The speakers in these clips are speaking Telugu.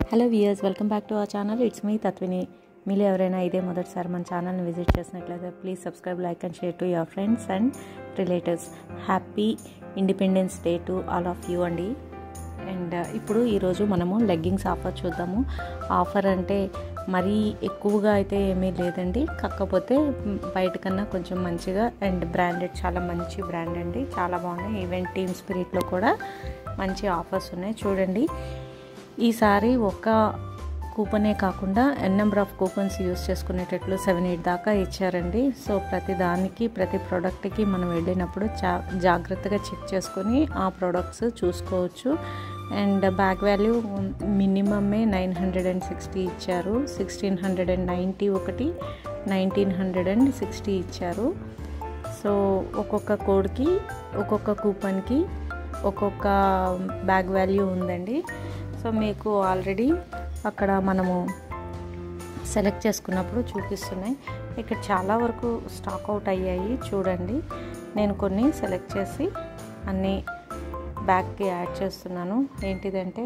hello viewers welcome back to our channel it's me Tatvini మీరు ఎవరైనా ఇదే మొదటిసారి మన ఛానల్ని విజిట్ చేసినట్లయితే please subscribe like and share to your friends and relatives happy independence day to all of you అండి అండ్ ఇప్పుడు ఈరోజు మనము లెగ్గింగ్స్ ఆఫర్ చూద్దాము ఆఫర్ అంటే మరీ ఎక్కువగా అయితే ఏమీ లేదండి కాకపోతే బయట కన్నా కొంచెం మంచిగా అండ్ బ్రాండెడ్ చాలా మంచి బ్రాండ్ అండి చాలా బాగున్నాయి ఈవెంట్ టీమ్ స్పిరిట్లో కూడా మంచి ఆఫర్స్ ఉన్నాయి చూడండి ఈసారి ఒక్క కూపనే కాకుండా N number of coupons use చేసుకునేటట్లు సెవెన్ ఎయిట్ దాకా ఇచ్చారండి సో ప్రతి దానికి ప్రతి ప్రోడక్ట్కి మనం వెళ్ళినప్పుడు జా జాగ్రత్తగా చెక్ చేసుకొని ఆ ప్రోడక్ట్స్ చూసుకోవచ్చు అండ్ బ్యాగ్ వాల్యూ మినిమమే నైన్ హండ్రెడ్ అండ్ సిక్స్టీ ఇచ్చారు సిక్స్టీన్ హండ్రెడ్ అండ్ నైంటీ ఒకటి నైన్టీన్ హండ్రెడ్ అండ్ సిక్స్టీ ఇచ్చారు సో ఒక్కొక్క కోడ్కి ఒక్కొక్క కూపన్కి ఒక్కొక్క బ్యాగ్ వాల్యూ ఉందండి సో మీకు ఆల్రెడీ అక్కడ మనము సెలెక్ట్ చేసుకున్నప్పుడు చూపిస్తున్నాయి ఇక్కడ చాలా వరకు స్టాక్ అవుట్ అయ్యాయి చూడండి నేను కొన్ని సెలెక్ట్ చేసి అన్నీ బ్యాగ్కి యాడ్ చేస్తున్నాను ఏంటిదంటే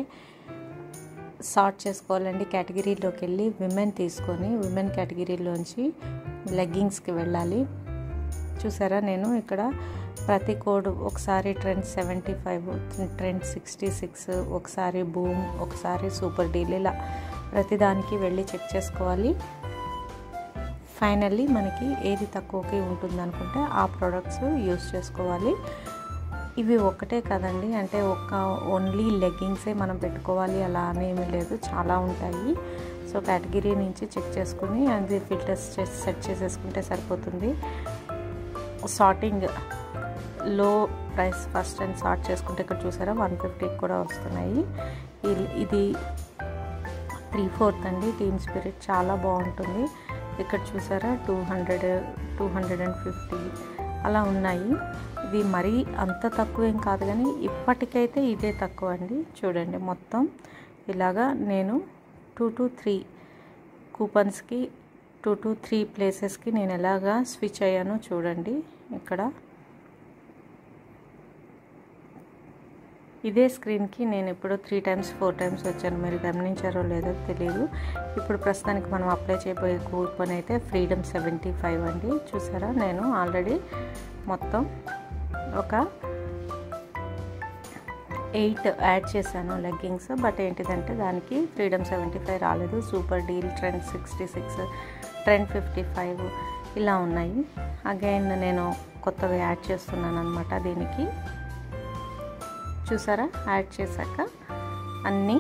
సార్ట్ చేసుకోవాలండి కేటగిరీలోకి వెళ్ళి విమెన్ తీసుకొని విమెన్ కేటగిరీలోంచి లెగ్గింగ్స్కి వెళ్ళాలి చూసారా నేను ఇక్కడ ప్రతి కోడ్ ఒకసారి trend seventy five trend sixty six ఒకసారి బూమ్ ఒకసారి సూపర్ డీల్ ఇలా ప్రతిదానికి వెళ్ళి చెక్ చేసుకోవాలి ఫైనల్లీ మనకి ఏది తక్కువకి ఉంటుంది అనుకుంటే ఆ ప్రోడక్ట్స్ యూస్ చేసుకోవాలి ఇవి ఒక్కటే కదండి అంటే ఒక ఓన్లీ లెగ్గింగ్సే మనం పెట్టుకోవాలి అలా అనేమి లేదు చాలా ఉంటాయి సో కేటగిరీ నుంచి చెక్ చేసుకుని అది ఫిల్టర్స్ చేసి సెట్ చేసేసుకుంటే సరిపోతుంది సార్టింగ్ లో ప్రైస్ ఫస్ట్ అండ్ సార్ట్ చేసుకుంటే ఇక్కడ చూసారా వన్ ఫిఫ్టీకి కూడా వస్తున్నాయి ఇది త్రీ ఫోర్త్ అండి టీమ్ స్పిరిట్ చాలా బాగుంటుంది ఇక్కడ చూసారా two hundred two hundred and fifty అలా ఉన్నాయి ఇది మరీ అంత తక్కువ ఏం కాదు కానీ ఇప్పటికైతే ఇదే తక్కువ అండి చూడండి మొత్తం ఇలాగా నేను టూ టు త్రీ కూపన్స్కి టూ టు త్రీ ప్లేసెస్కి నేను ఎలాగా స్విచ్ అయ్యానో చూడండి ఇక్కడ ఇదే స్క్రీన్కి నేను ఇప్పుడు త్రీ టైమ్స్ ఫోర్ టైమ్స్ వచ్చాను మీరు గమనించారో లేదో తెలియదు ఇప్పుడు ప్రస్తుతానికి మనం అప్లై చేయబోయే కూపన్ అయితే ఫ్రీడమ్ సెవెంటీ ఫైవ్ అండి చూసారా నేను ఆల్రెడీ మొత్తం ఒక ఎయిట్ యాడ్ చేశాను లెగ్గింగ్స్ బట్ ఏంటిదంటే దానికి ఫ్రీడమ్ సెవెంటీ ఫైవ్ రాలేదు super deal trend sixty six trend fifty five ఇలా ఉన్నాయి అగైన్ నేను కొత్తవి యాడ్ చేస్తున్నాను అనమాట దీనికి చూసారా యాడ్ చేశాక అన్నీ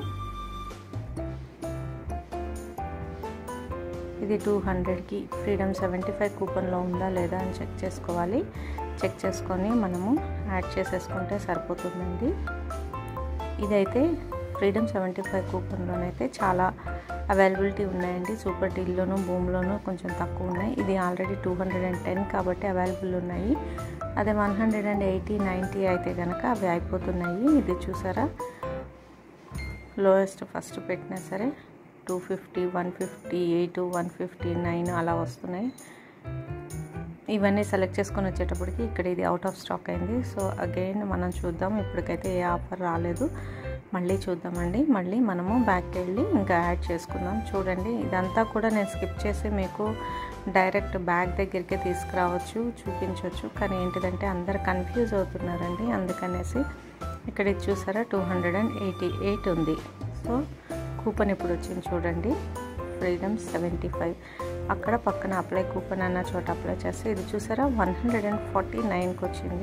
ఇది టూ హండ్రెడ్కి ఫ్రీడమ్ సెవెంటీ ఫైవ్ కూపన్లో ఉందా లేదా అని చెక్ చేసుకోవాలి చెక్ చేసుకొని మనము యాడ్ చేసేసుకుంటే సరిపోతుందండి ఇదైతే ఫ్రీడమ్ సెవెంటీ ఫైవ్ కూపన్లోనైతే చాలా అవైలబిలిటీ ఉన్నాయండి సూపర్ డీల్లోను బూమ్లోను కొంచెం తక్కువ ఉన్నాయి ఇది already two hundred and ten కాబట్టి అవైలబుల్ ఉన్నాయి అదే one hundred and eighty ninety అయితే కనుక అవి అయిపోతున్నాయి ఇది చూసారా లోయెస్ట్ ఫస్ట్ పెట్టినా సరే two fifty one fifty eight one fifty nine అలా వస్తున్నాయి ఇవన్నీ సెలెక్ట్ చేసుకొని వచ్చేటప్పటికి ఇక్కడ ఇది అవుట్ ఆఫ్ స్టాక్ అయింది సో అగైన్ మనం చూద్దాం ఇప్పటికైతే ఏ ఆఫర్ రాలేదు మళ్ళీ చూద్దామండి మళ్ళీ మనము బ్యాక్కి వెళ్ళి ఇంకా యాడ్ చేసుకుందాం చూడండి ఇదంతా కూడా నేను స్కిప్ చేసి మీకు డైరెక్ట్ బ్యాగ్ దగ్గరికి తీసుకురావచ్చు చూపించవచ్చు కానీ ఏంటిదంటే అందరు కన్ఫ్యూజ్ అవుతున్నారండి అందుకనేసి ఇక్కడ ఇది చూసారా two hundred and eighty eight ఉంది సో కూపన్ ఇప్పుడు వచ్చింది చూడండి ఫ్రీడమ్ సెవెంటీ ఫైవ్ అక్కడ పక్కన అప్లై కూపన్ అన్న చోట అప్లై చేస్తే ఇది చూసారా వన్ హండ్రెడ్ అండ్ ఫార్టీ నైన్కి వచ్చింది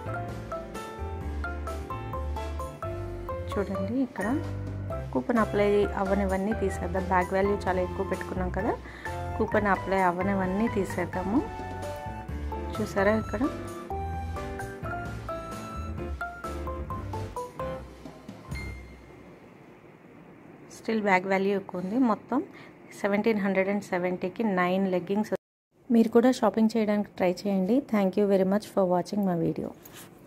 చూడండి ఇక్కడ కూపన్ అప్లై అవ్వనివన్నీ తీసేద్దాం బ్యాగ్ వాల్యూ చాలా ఎక్కువ పెట్టుకున్నాం కదా కూపన్ అప్లై అవ్వనివన్నీ తీసేద్దాము చూసారా ఇక్కడ స్టిల్ బ్యాగ్ వాల్యూ ఎక్కువ ఉంది మొత్తం సెవెంటీన్ హండ్రెడ్ అండ్ సెవెంటీకి నైన్ లెగ్గింగ్స్ మీరు కూడా షాపింగ్ చేయడానికి ట్రై చేయండి thank you very much for watching my video